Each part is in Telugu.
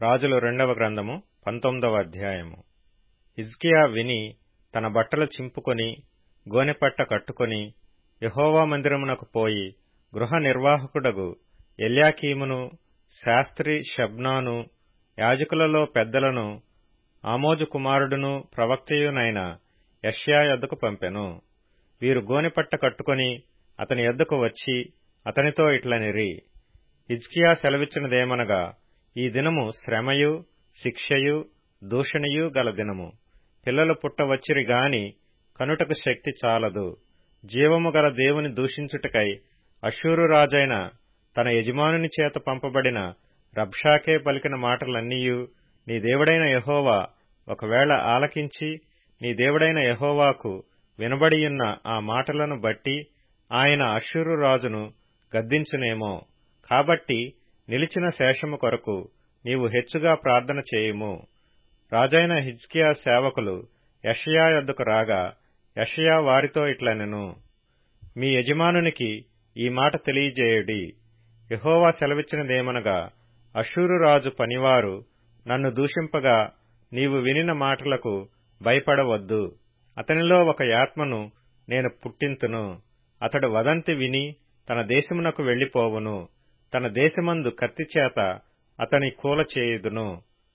రాజులు రెండవ గ్రంథము పంతొమ్మిదవ అధ్యాయము హిజ్కియా విని తన బట్టలు చింపుకొని గోనెపట్ట కట్టుకొని యహోవా మందిరమునకు పోయి గృహ నిర్వాహకుడగు ఎల్యాకీమును శాస్త్రి షబ్నాను యాజకులలో పెద్దలను ఆమోజు కుమారుడును ప్రవక్తయునైన యష్యా యొద్దకు పంపెను వీరు గోనెపట్ట కట్టుకొని అతని యొద్దకు వచ్చి అతనితో ఇట్లనిరి హిజ్కియా సెలవిచ్చినదేమనగా ఈ దినము శ్రమయు శిక్షయు దూషణయు గల దినము పిల్లలు పుట్టవచ్చిరి గాని కనుటకు శక్తి చాలదు జీవము గల దేవుని దూషించుటకై అశూరు రాజైన తన యజమానుని చేత పంపబడిన రబ్షాకే పలికిన మాటలన్నీయు నీ దేవుడైన యహోవా ఒకవేళ ఆలకించి నీ దేవుడైన యహోవాకు వినబడియున్న ఆ మాటలను బట్టి ఆయన అశూరు రాజును గద్దించునేమో కాబట్టి నిలిచిన శేషము కొరకు నీవు హెచ్చుగా ప్రార్థన చేయుము రాజైన హిజ్కియా సేవకులు యషయా యొద్దకు రాగా యషయా వారితో ఇట్లనెను మీ యజమానునికి ఈ మాట తెలియజేయుడి యహోవా సెలవిచ్చినదేమనగా అశూరు రాజు పనివారు నన్ను దూషింపగా నీవు వినిన మాటలకు భయపడవద్దు అతనిలో ఒక ఆత్మను నేను పుట్టింతును అతడు వదంతి విని తన దేశమునకు వెళ్లిపోవును తన దేశమందు కత్తిచేత అతని కూల చేయుదును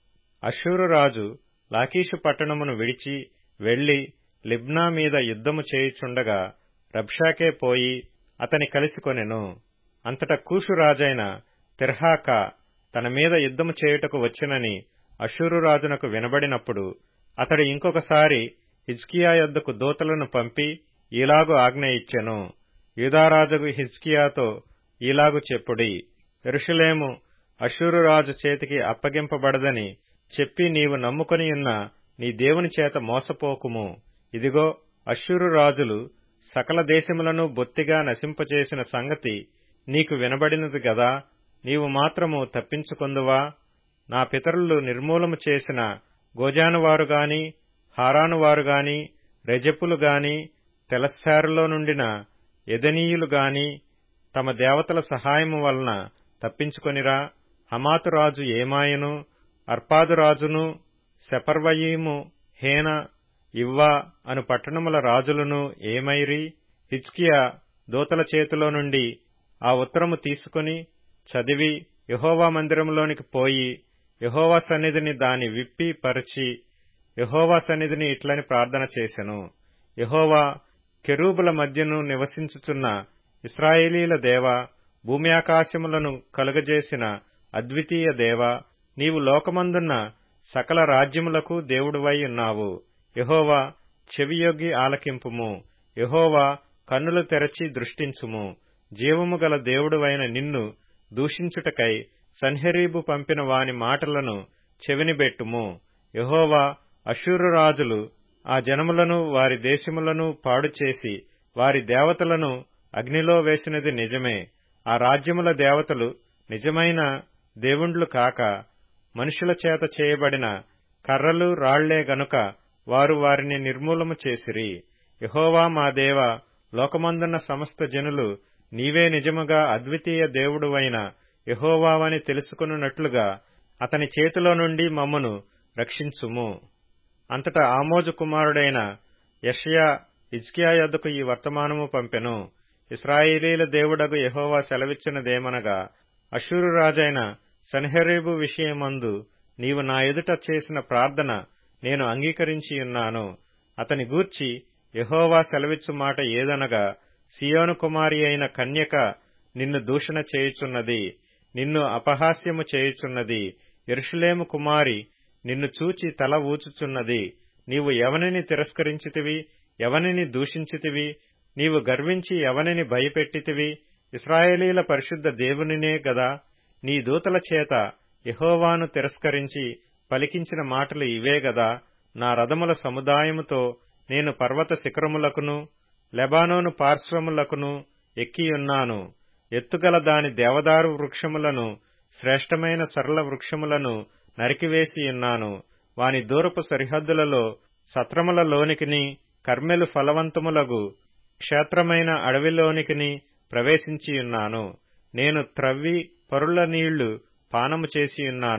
అశూరు రాజు లాకీషు పట్టణమును విడిచి వెళ్లి లిబ్నా మీద యుద్ధము చేయుచుండగా రబ్షాకే పోయి అతని కలిసికొనెను అంతట కూషు రాజైన తిర్హాక తన మీద యుద్ధము చేయుటకు వచ్చినని అశూరు రాజునకు వినబడినప్పుడు అతడు ఇంకొకసారి హిజ్కియా యొద్దకు దూతలను పంపి ఈలాగు ఆజ్ఞ ఇచ్చెను యూదారాజుకు హిజ్కియాతో ఈలాగు చెప్పుడి ఎరుషులేము అశూరు రాజు చేతికి అప్పగింపబడదని చెప్పి నీవు నమ్ముకొనియున్న నీ దేవుని చేత మోసపోకుము ఇదిగో అశూరు రాజులు సకల దేశములను బొత్తిగా నశింపచేసిన సంగతి నీకు వినబడినది గదా నీవు మాత్రము తప్పించుకొందువా నా పితరులు నిర్మూలము చేసిన గోజానువారుగాని హారానువారుగాని రెజెపులు గాని తెలస్సారులో నుండిన ఎదనీయులు గాని తమ దేవతల సహాయము వలన తప్పించుకొనిరా హమాతు రాజు ఏమాయను అర్పాదు రాజును శపర్వయీము హేన ఇవ్వా అను పట్టణముల రాజులను ఏమైరి హిజ్కియా దూతల చేతిలో నుండి ఆ ఉత్తరము తీసుకుని చదివి యహోవా మందిరంలోనికి పోయి యహోవా సన్నిధిని దాని విప్పి పరిచి యహోవా సన్నిధిని ఇట్లని ప్రార్థన చేసెను యహోవా కెరూబుల మధ్యను నివసించుచున్న ఇస్రాయేలీల దేవ భూమి ఆకాశములను కలుగజేసిన అద్వితీయ దేవ నీవు లోకమందున్న సకల రాజ్యములకు దేవుడువై ఉన్నావు యహోవా చెవియొగ్గి ఆలకింపుము యహోవా కన్నులు తెరచి దృష్టించుము జీవము గల దేవుడువైన నిన్ను దూషించుటకై సన్హెరీబు పంపిన వాని మాటలను చెవినిబెట్టుము యహోవా అశూరు రాజులు ఆ జనములను వారి దేశములను పాడుచేసి వారి దేవతలను అగ్నిలో వేసినది నిజమే ఆ రాజ్యముల దేవతలు నిజమైన దేవుండ్లు కాక మనుషుల చేత చేయబడిన కర్రలు రాళ్లే గనుక వారు వారిని నిర్మూలము చేసిరి యహోవా మా దేవ లోకమందున్న సమస్త జనులు నీవే నిజముగా అద్వితీయ దేవుడువైన యహోవావని తెలుసుకున్నట్లుగా అతని చేతిలో నుండి మమ్మను రక్షించుము అంతటా ఆమోజు కుమారుడైన యషయా ఇజ్కియా యొద్దకు ఈ వర్తమానము పంపెను ఇస్రాయేలీల దేవుడగు యహోవా సెలవిచ్చినదేమనగా అశూరు రాజైన సన్హెరీబు విషయమందు నీవు నా ఎదుట చేసిన ప్రార్థన నేను అంగీకరించియున్నాను అతని గూర్చి యహోవా సెలవిచ్చు మాట ఏదనగా సియోను కుమారి అయిన కన్యక నిన్ను దూషణ చేయుచున్నది నిన్ను అపహాస్యము చేయుచున్నది ఎరుషులేము కుమారి నిన్ను చూచి తల ఊచుచున్నది నీవు ఎవనిని తిరస్కరించితివి ఎవనిని దూషించితివి నీవు గర్వించి ఎవనిని భయపెట్టితివి ఇస్రాయేలీల పరిశుద్ధ దేవునినే గదా నీ దూతల చేత యహోవాను తిరస్కరించి పలికించిన మాటలు ఇవే గదా నా రథముల సముదాయముతో నేను పర్వత శిఖరములకును లెబానోను పార్శ్వములకును ఎక్కియున్నాను ఎత్తుగల దాని దేవదారు వృక్షములను శ్రేష్టమైన సరళ వృక్షములను నరికివేసియున్నాను వాని దూరపు సరిహద్దులలో సత్రములలోనికిని కర్మెలు ఫలవంతములగు క్షేత్రమైన అడవిలోనికిని ప్రవేశించియున్నాను నేను త్రవ్వి పరుల నీళ్లు పానము చేసియున్నాను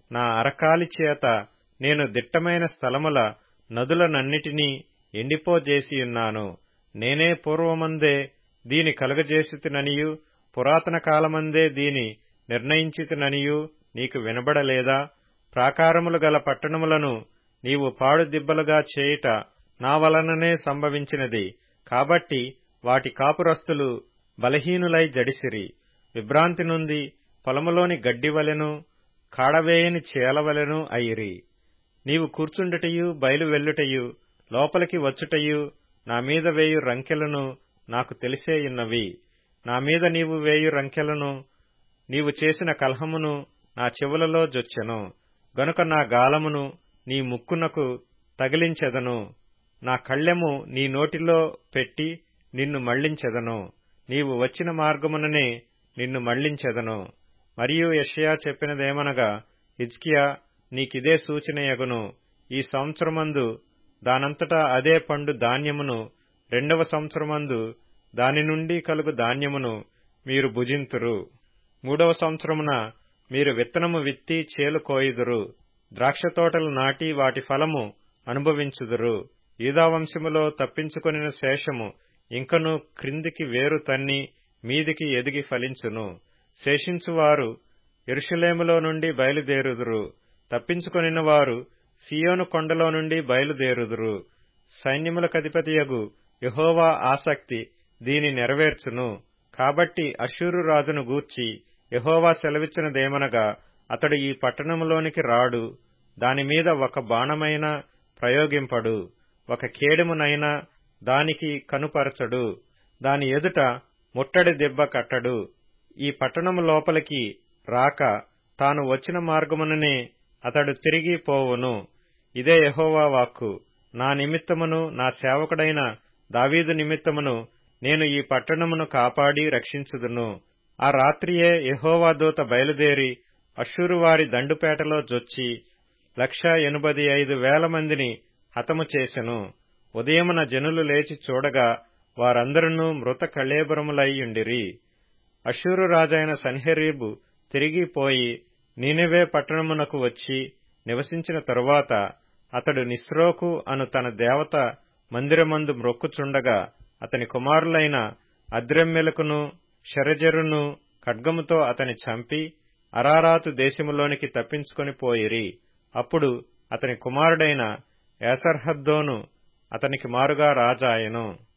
నా అరకాలి చేత నేను దిట్టమైన స్థలముల నదులనన్నిటినీ ఎండిపోజేసియున్నాను నేనే పూర్వమందే దీని కలుగజేసితిననియు పురాతన కాలమందే దీని నిర్ణయించితిననియు నీకు వినబడలేదా ప్రాకారములు గల పట్టణములను నీవు పాడుదిబ్బలుగా చేయుట నా వలననే సంభవించినది కాబట్టి వాటి కాపురస్తులు బలహీనులై జడిసిరి విభ్రాంతి నుండి పొలములోని గడ్డివలెను కాడవేయని చేలవలెను అయిరి నీవు కూర్చుండుటయు బయలు వెళ్ళుటయు లోపలికి వచ్చుటయు నా మీద వేయు రంకెలను నాకు తెలిసేయున్నవి నా మీద నీవు వేయు రంకెలను నీవు చేసిన కలహమును నా చెవులలో జొచ్చెను గనుక నా గాలమును నీ ముక్కునకు తగిలించెదను నా కళ్ళెము నీ నోటిలో పెట్టి నిన్ను మళ్లించెదను నీవు వచ్చిన మార్గముననే నిన్ను మళ్లించెదను మరియు యషయా చెప్పినదేమనగా హిజ్కియా నీకిదే సూచనయగును ఈ సంవత్సరమందు దానంతటా అదే పండు ధాన్యమును రెండవ సంవత్సరమందు దాని నుండి కలుగు ధాన్యమును మీరు భుజింతురు మూడవ సంవత్సరమున మీరు విత్తనము విత్తి చేలు కోయుదురు ద్రాక్ష తోటలు నాటి వాటి ఫలము అనుభవించుదురు యూదావంశములో తప్పించుకొనిన శేషము ఇంకను క్రిందికి వేరు తన్ని మీదికి ఎదిగి ఫలించును శేషించువారు ఎరుషలేములో నుండి బయలుదేరుదురు తప్పించుకొనిన వారు సియోను కొండలో నుండి బయలుదేరుదురు సైన్యములకధిపతియగు యహోవా ఆసక్తి దీని నెరవేర్చును కాబట్టి అశ్షూరు రాజును గూర్చి యహోవా సెలవిచ్చినదేమనగా అతడు ఈ పట్టణములోనికి రాడు దానిమీద ఒక బాణమైన ప్రయోగింపడు ఒక కేడెమునైనా దానికి కనుపరచడు దాని ఎదుట ముట్టడి దెబ్బ కట్టడు ఈ పట్టణము లోపలికి రాక తాను వచ్చిన మార్గముననే అతడు తిరిగి పోవును ఇదే యహోవా వాక్కు నా నిమిత్తమును నా సేవకుడైన దావీదు నిమిత్తమును నేను ఈ పట్టణమును కాపాడి రక్షించుదును ఆ రాత్రియే యహోవా దూత బయలుదేరి అశ్షూరువారి దండుపేటలో జొచ్చి లక్ష ఎనుబది ఐదు వేల మందిని హతము చేసెను ఉదయమున జనులు లేచి చూడగా వారందరూ మృత కళేబరములయ్యుండిరి అషూరు రాజైన సన్హెరీబు తిరిగిపోయి నీనెవే పట్టణమునకు వచ్చి నివసించిన తరువాత అతడు నిస్రోకు అను తన దేవత మందిరమందు మ్రొక్కుచుండగా అతని కుమారులైన అద్రెమ్మెలకును షెరజెరును ఖడ్గముతో అతని చంపి అరారాతు దేశములోనికి తప్పించుకొని పోయిరి అప్పుడు అతని కుమారుడైన ఏసర్హద్దోను అతనికి మారుగా రాజాయను